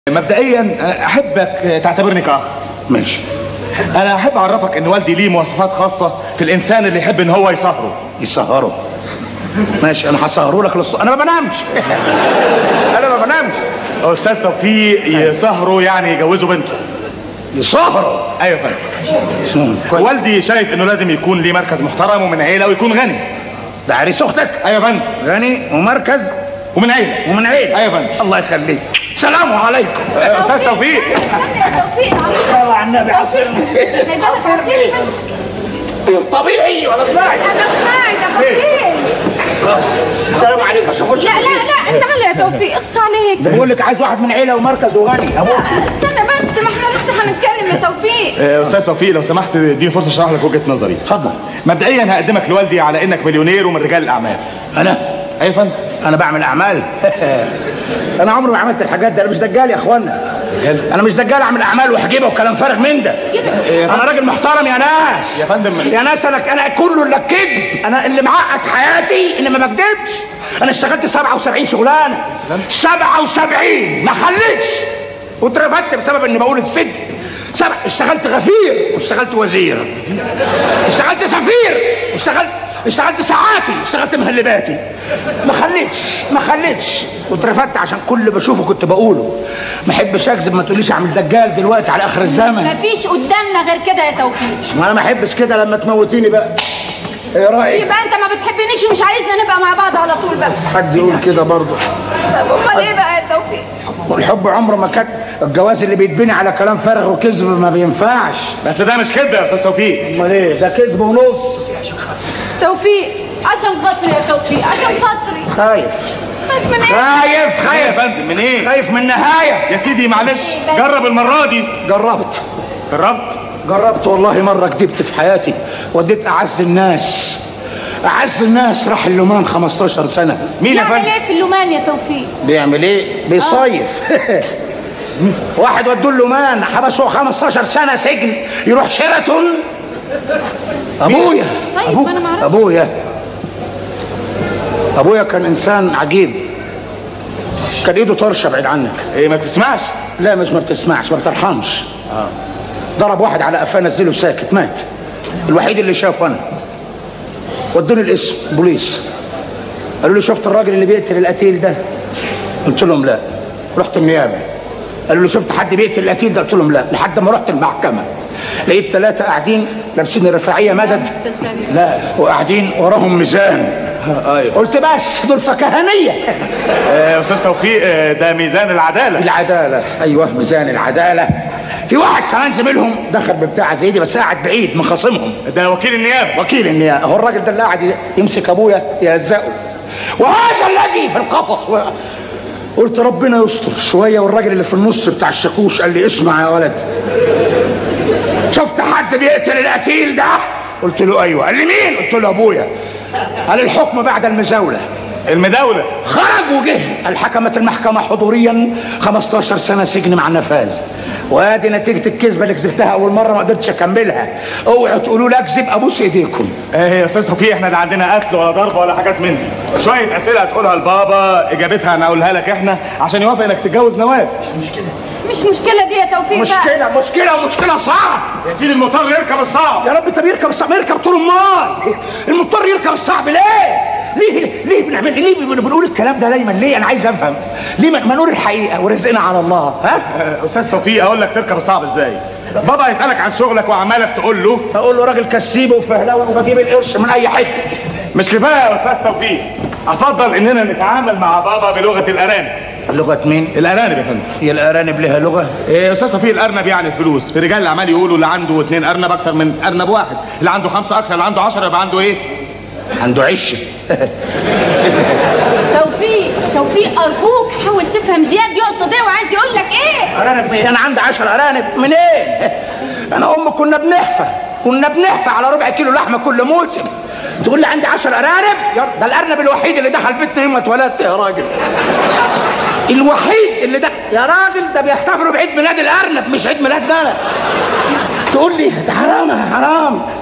مبدئيا احبك تعتبرني كاخ ماشي انا احب اعرفك ان والدي ليه مواصفات خاصه في الانسان اللي يحب ان هو يسهره يسهروا ماشي انا هسهروا لك للص... انا ما بنامش انا ما بنامش استاذ توفيق يسهروا يعني يجوزوا بنته يسهروا ايوه يا فندم والدي شايف انه لازم يكون ليه مركز محترم ومن عيله ويكون غني ده عريس اختك ايوه يا فندم غني ومركز ومن عيله ومن عيله ايوه يا فندم الله يخليك سلام عليكم استاذ توفيق يا توفيق صلى على النبي عصرني طبيعي ولا طبيعي السلام عليكم اشوفوش لا لا لا تعال يا توفيق اقصى عليك بقول لك عايز واحد من عيله ومركز وغني ابوك استنى بس ما احنا لسه هنتكلم يا توفيق استاذ توفيق لو سمحت اديني فرصه اشرح لك وجهه نظري اتفضل مبدئيا هقدمك لوالدي على انك مليونير ومن رجال الاعمال انا ايوه يا فندم انا بعمل اعمال انا عمري ما عملت الحاجات دي انا مش دجال يا اخوانا انا مش دجال اعمل اعمال وحجيبه وكلام فارغ من ده انا راجل محترم يا ناس يا فندم. يا ناس انا انا كله الا الكذب انا اللي معقد حياتي ان ما بكذبش انا اشتغلت 77 شغلانه 77 ما خليتش واترفدت بسبب اني بقول الصدق سبع اشتغلت غفير واشتغلت وزير اشتغلت سفير واشتغلت اشتغلت ساعاتي اشتغلت مهلباتي ما خليتش ما خليتش واترفدت عشان كل اللي بشوفه كنت بقوله ما احبش اكذب ما تقوليش اعمل دجال دلوقتي على اخر الزمن مفيش قدامنا غير كده يا توفيق ما انا ما احبش كده لما تموتيني بقى ايه رايك يبقى انت ما بتحبنيش ومش عايزنا نبقى مع بعض على طول بقى حد يقول كده برضه طب امال ايه بقى يا توفيق والحب عمره ما كان الجواز اللي بيتبني على كلام فارغ وكذب ما بينفعش بس ده مش كده يا استاذ توفيق امال ايه ده كذب ونص توفيق عشان خاطري يا توفيق عشان خاطري خايف خايف من ايه خايف ايه يا خايف فندم من ايه خايف من النهايه يا سيدي معلش جرب المره دي جربت جربت جربت والله مرة كدبت في حياتي وديت أعز الناس أعز الناس راح اللومان 15 سنة مين يا يعمل فندم ايه في اللومان يا توفيق بيعمل إيه؟ بيصيف واحد ودوه اللومان حبسوه 15 سنة سجن يروح شيراتون أبويا طيب، أبوك أنا معرفش. أبويا أبويا كان إنسان عجيب كان إيده طرشة بعيد عنك ايه ما بتسمعش لا مش ما بتسمعش ما بترحمش ضرب واحد على قفاه نزله ساكت مات الوحيد اللي شافه انا ودوني الاسم بوليس قالوا لي شفت الراجل اللي بيقتل القتيل ده قلت لهم لا رحت النيابه قالوا لي شفت حد بيقتل القتيل ده قلت لهم لا لحد ما رحت المحكمه لقيت ثلاثه قاعدين لابسين الرفاعيه مدد لا وقاعدين وراهم ميزان ايوه قلت بس دول فكهانيه آه، استاذ توفيق آه، ده ميزان العداله العدالة أيوه ميزان العدالة في واحد كمان زميلهم دخل ببتاع زي دي بس قاعد بعيد من خصمهم ده وكيل النيابه وكيل النيابة هو الراجل ده اللي قاعد يمسك أبويا يهزقه وهذا الذي في القفص و... قلت ربنا يستر شوية والراجل اللي في النص بتاع الشاكوش قال لي اسمع يا ولد شفت حد بيقتل القتيل ده قلت له ايوه قال لي مين قلت له ابويا قال الحكم بعد المزاوله المداوله خرج وجه الحكمت المحكمة حضوريا 15 سنة سجن مع النفاذ وادي نتيجة الكذبة اللي كذبتها أول مرة ما قدرتش أكملها اوعوا تقولوا لي أكذب أبوس إيديكم ايه يا استاذ توفيق احنا لا عندنا قتل ولا ضرب ولا حاجات من دي شويه اسئله هتقولها لبابا اجابتها هنقولها لك احنا عشان يوافق انك تتجوز نواف مش مشكله دي يا توفيق بقى مشكلة مشكلة مشكلة صعب يا سيدي المطار يركب الصعب يا رب طب يركب الصعب ما يركب طول المال المضطر يركب الصعب ليه؟ ليه ليه بنعمل ليه بن- بنقول الكلام ده دايما ليه انا عايز افهم ليه ما ما نقول الحقيقه ورزقنا على الله ها آه، استاذ توفيق اقول لك تركب الصعب ازاي بابا يسالك عن شغلك واعمالك تقول له اقول له راجل كسيب وفهلاوي وبجيب القرش من اي حته مش كفايه يا استاذ توفيق افضل اننا نتعامل مع بابا بلغه الارانب لغه مين الارانب يا فندم هي الارانب لها لغه إيه، استاذ توفيق الارنب يعني الفلوس في رجال الاعمال يقولوا اللي عنده اثنين ارنب اكتر من ارنب واحد اللي عنده خمسه اكتر اللي عنده 10 يبقى عنده ايه عنده عش توفيق توفيق ارجوك حاول تفهم زياد يقصد ايه وعايز يقول لك ايه ارانب مين انا عندي 10 ارانب منين انا ام كنا بنحفى كنا بنحفى على ربع كيلو لحمه كل موسم تقول لي عندي 10 ارانب يا- ده الارنب الوحيد اللي دخل بيتنا يوم ما اتولدت يا راجل الوحيد اللي ده يا راجل ده بيحتفلوا بعيد ميلاد الارنب مش عيد ميلاد ده تقول لي ده حرام يا حرام